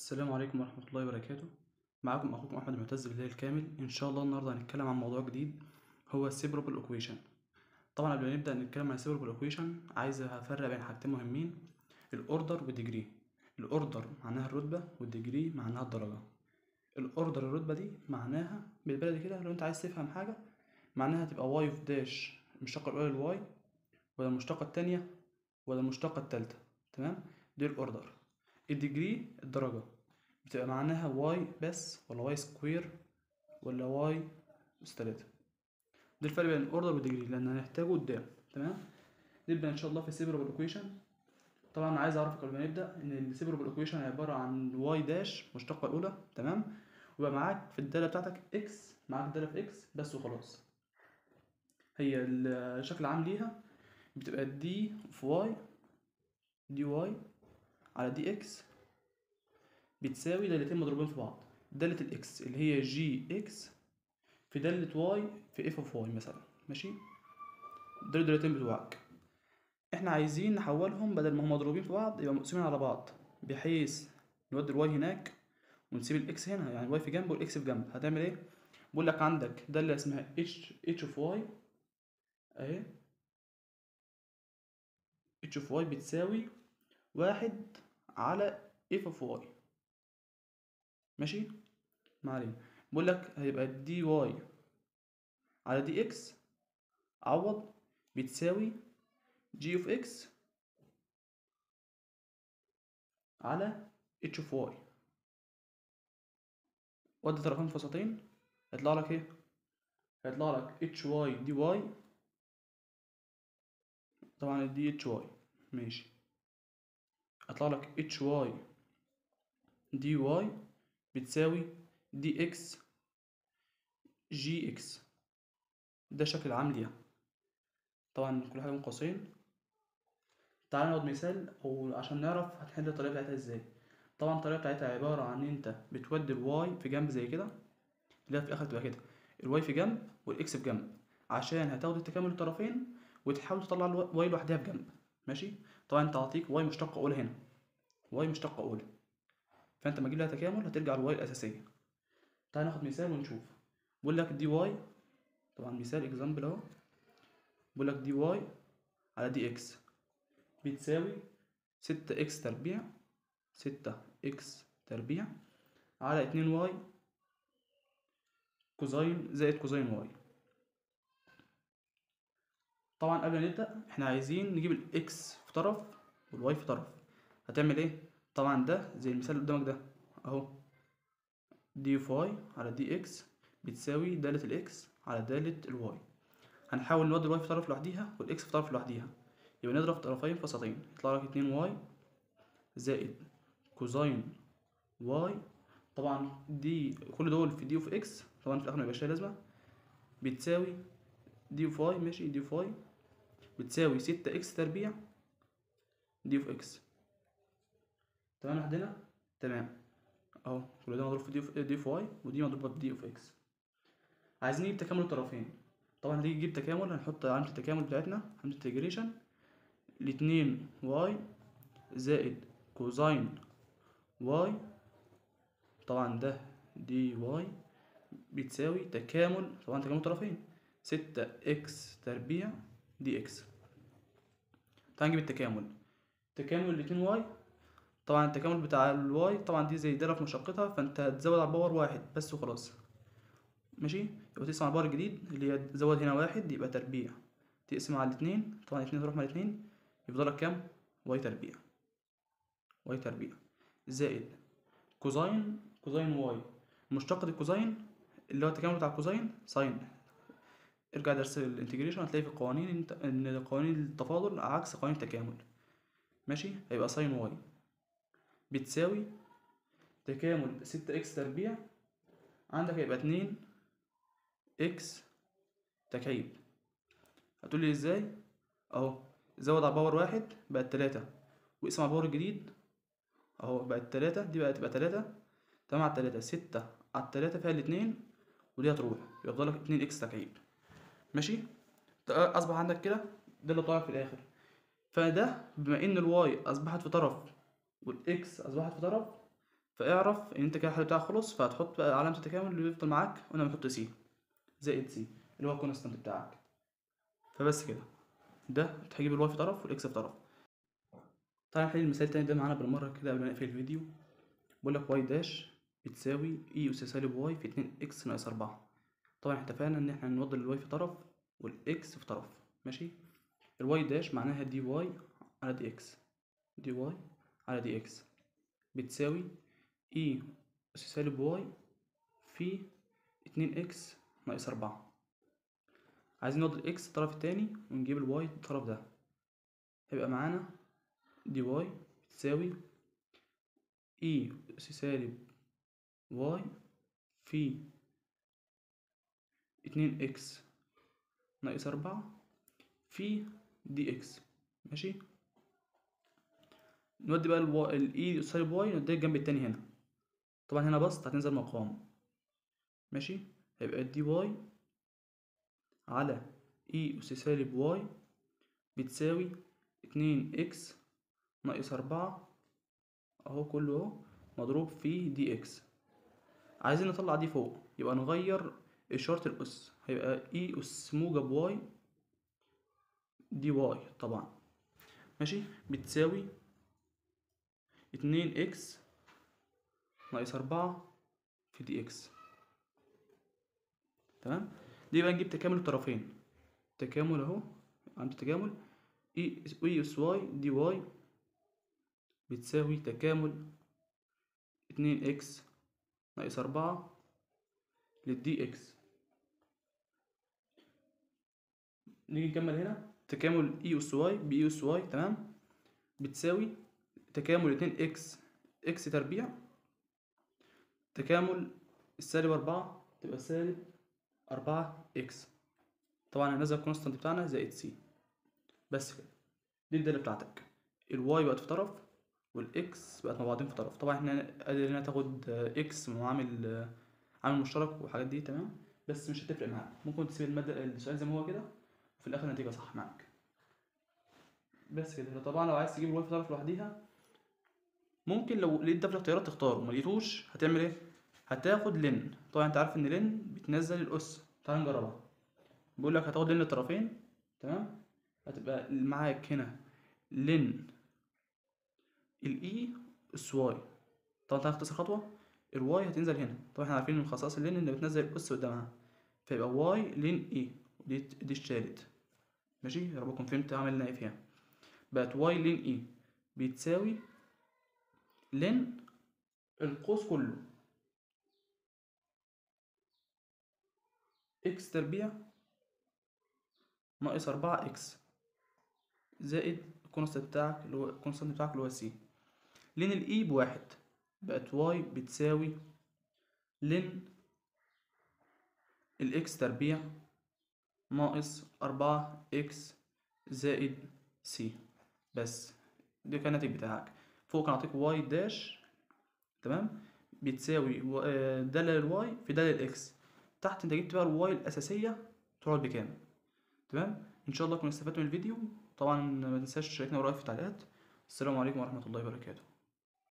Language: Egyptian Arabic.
السلام عليكم ورحمة الله وبركاته معاكم أخوكم أحمد معتز بالله الكامل إن شاء الله النهاردة هنتكلم عن موضوع جديد هو السيبرابل إيكويشن طبعا قبل ما نبدأ نتكلم عن السيبرابل إيكويشن عايز أفرق بين حاجتين مهمين الأوردر والديجري الأوردر معناها الرتبة والديجري معناها الدرجة الأوردر الرتبة دي معناها بالبلدي كده لو أنت عايز تفهم حاجة معناها تبقى واي في داش المشتقة الأولى للواي ولا المشتقة التانية ولا المشتقة التالتة تمام دي الأوردر الديجري الدرجة بتبقى معناها واي بس ولا واي سكوير ولا واي أس تلاتة ده الفرق بين الأوردر والديجري لأن هنحتاجه قدام تمام نبدأ إن شاء الله في السيبرابل إيكويشن طبعا عايز أعرفك قبل ما نبدأ إن السيبرابل إيكويشن عبارة عن واي داش المشتقة الأولى تمام ويبقى معاك في الدالة بتاعتك إكس معاك الدالة في إكس بس وخلاص هي الشكل العام ليها بتبقى دي في واي دي واي على دي اكس بتساوي دالتين مضروبين في بعض دالة الاكس اللي هي جي اكس في دالة واي في اف اوف واي مثلا ماشي دول الدالتين بتوعك احنا عايزين نحولهم بدل ما هم مضروبين في بعض يبقى مقسومين على بعض بحيث نودي الواي هناك ونسيب الاكس هنا يعني الواي في جنب والاكس في جنب هتعمل ايه بقول لك عندك دالة اسمها اتش اتش اوف واي اهي اتش اوف واي بتساوي واحد على اف اوف واي ماشي ما علينا بقول لك هيبقى دي واي على دي اكس عوض بتساوي جي اوف اكس على اتش اوف واي ودي طرفين في وسطين هيطلع لك ايه هيطلع لك اتش واي دي واي طبعا دي اتش واي ماشي هيطلع لك اتش واي دي واي بتساوي دي اكس جي اكس ده الشكل العام ليها طبعا كل حاجه من قوسين تعال ناخد مثال او عشان نعرف هتحل الطريقه بتاعتها ازاي طبعا الطريقه بتاعتها عباره عن ان انت بتودي الواي في جنب زي كده اللي هي في الاخر تبقى كده الواي في جنب والاكس في جنب عشان هتاخد التكامل الطرفين وتحاول تطلع الواي لوحدها في جنب ماشي طبعا انت هعطيك واي مشتقه اولى هنا واي مشتقه اولى فانت لما تجيب لها تكامل هترجع للواي الاساسيه تعال ناخد مثال ونشوف بقول لك دي واي طبعا مثال اكزامبل اهو بقول لك دي واي على دي اكس بتساوي ستة اكس تربيع ستة اكس تربيع على اتنين واي كوزين زائد كوزين واي طبعا قبل ما نبدأ احنا عايزين نجيب الاكس في طرف والواي في طرف هتعمل ايه طبعا ده زي المثال اللي قدامك ده اهو دي واي على دي اكس بتساوي دالة الاكس على دالة الواي هنحاول نودي الواي في طرف لوحديها والاكس في طرف لوحديها يبقى نضرب طرفين في وسطين يطلع لك اتنين واي زائد كوزين واي طبعا دي كل دول في دي وفي اكس طبعا في الاخر ميبقاش لها لازمة بتساوي دي اوف واي ماشي دي اوف واي بتساوي ستة اكس تربيع دي اوف اكس تمام لوحدنا تمام اهو كل ده مضروب في دي اوف دي اوف واي ودي مضروبة في دي اوف اكس عايزين نجيب تكامل الطرفين طبعا هتيجي تجيب تكامل هنحط علامة التكامل بتاعتنا علامة الانتجريشن لاتنين واي زائد كوزين واي طبعا ده دي واي بتساوي تكامل طبعا تكامل طرفين ستة اكس تربيع دي اكس تعال نجيب التكامل تكامل الاتنين واي طبعا التكامل بتاع الواي طبعا دي زي دالة في مشقتها فانت هتزود على الباور واحد بس وخلاص ماشي يبقى تقسم على الباور الجديد اللي هي تزود هنا واحد يبقى تربيع تقسم على الاتنين طبعا الاتنين تروح مع الاتنين يفضلك كام واي تربيع واي تربيع زائد كوزين كوزين واي مشتقة الكوزين اللي هو التكامل بتاع الكوزين ساين ارجع درس الانتجريشن هتلاقي في القوانين ان قوانين التفاضل عكس قوانين التكامل ماشي هيبقى ساين واي بتساوي تكامل ستة اكس تربيع عندك هيبقى اتنين اكس تكعيب هتقولي ازاي اهو زود على باور واحد بقت تلاتة واقسم على الباور الجديد اهو بقت تلاتة دي بقت تبقى تلاتة تمام على التلاتة ستة على التلاتة فيها الاتنين ودي هتروح يفضل لك اتنين اكس تكعيب ماشي اصبح عندك كده ده اللي طالع في الاخر فده بما ان الواي اصبحت في طرف والاكس اصبحت في طرف فاعرف ان انت كده الحل بتاعك خلص فهتحط بقى علامة التكامل اللي يفضل معاك وانا بنحط سي زائد سي اللي هو الكونستانت بتاعك فبس كده ده هتجيب الواي في طرف والاكس في طرف تعالى نحل المثال التاني ده معانا بالمرة كده قبل ما نقفل الفيديو بقول لك واي داش بتساوي اي اس سالب واي في اتنين اكس ناقص أربعة طبعا احنا اتفقنا ان احنا نوضل الواي في طرف والاكس في طرف ماشي الواي داش معناها دي واي على دي اكس دي واي على دي اكس بتساوي اي اس سالب واي في اتنين اكس ناقص أربعة عايزين نوضل الاكس الطرف التاني ونجيب الواي الطرف ده هيبقى معانا دي واي بتساوي اي اس سالب واي في اتنين اكس ناقص أربعة في دي اكس ماشي نودي بقى الوا... الاي سالب واي نوديها الجنب التاني هنا طبعا هنا بسط هتنزل مقام ماشي هيبقى دي واي على اي اس سالب واي بتساوي اتنين اكس ناقص أربعة اهو كله اهو مضروب في دي اكس عايزين نطلع دي فوق يبقى نغير إشارة الأس هيبقى اي أس موجب واي دي واي طبعا ماشي بتساوي اتنين اكس ناقص أربعة في دي اكس تمام دي بقى نجيب تكامل الطرفين تكامل اهو عند تكامل اي اي اس واي دي واي بتساوي تكامل اتنين اكس ناقص أربعة للدي اكس نيجي نكمل هنا تكامل اي اس واي باي اس واي تمام بتساوي تكامل اتنين اكس اكس تربيع تكامل السالب أربعة تبقى سالب أربعة اكس طبعا هننزل الكونستانت بتاعنا زائد سي بس كده دي الدالة بتاعتك الواي بقت في طرف والاكس بقت مع بعضين في طرف طبعا احنا قادر هنا تاخد اكس معامل عامل مشترك والحاجات دي تمام بس مش هتفرق معاك ممكن تسيب المادة السؤال زي ما هو كده وفي الاخر النتيجة صح معاك بس كده طبعا لو عايز تجيب الواي في طرف لوحديها ممكن لو لقيت ده في الاختيارات تختاره ما لقيتوش هتعمل ايه هتاخد لن طبعا انت عارف ان لن بتنزل الاس تعال نجربها بيقول لك هتاخد لن الطرفين تمام هتبقى معاك هنا لن الاي اس واي طبعا تعالى نختصر خطوه الواي هتنزل هنا طبعا احنا عارفين من خصائص اللين ان بتنزل الاس قدامها فيبقى واي لين اي دي دي اشتغلت ماشي يا رب اكون فهمت عملنا ايه فيها بقت واي لين اي بتساوي لين القوس كله اكس تربيع ناقص أربعة اكس زائد الكونستانت بتاعك اللي هو الكونستانت بتاعك اللي هو سي لين الاي بواحد بقت واي بتساوي لين الاكس تربيع ناقص أربعة اكس زائد سي بس ده كان الناتج بتاعك فوق كان عطيك واي داش تمام بتساوي دالة للواي في دالة الاكس تحت انت جبت بقى الواي الأساسية تقعد بكام تمام ان شاء الله تكونوا استفدتوا من الفيديو طبعا ما تنساش تشاركنا ورايك في التعليقات السلام عليكم ورحمة الله وبركاته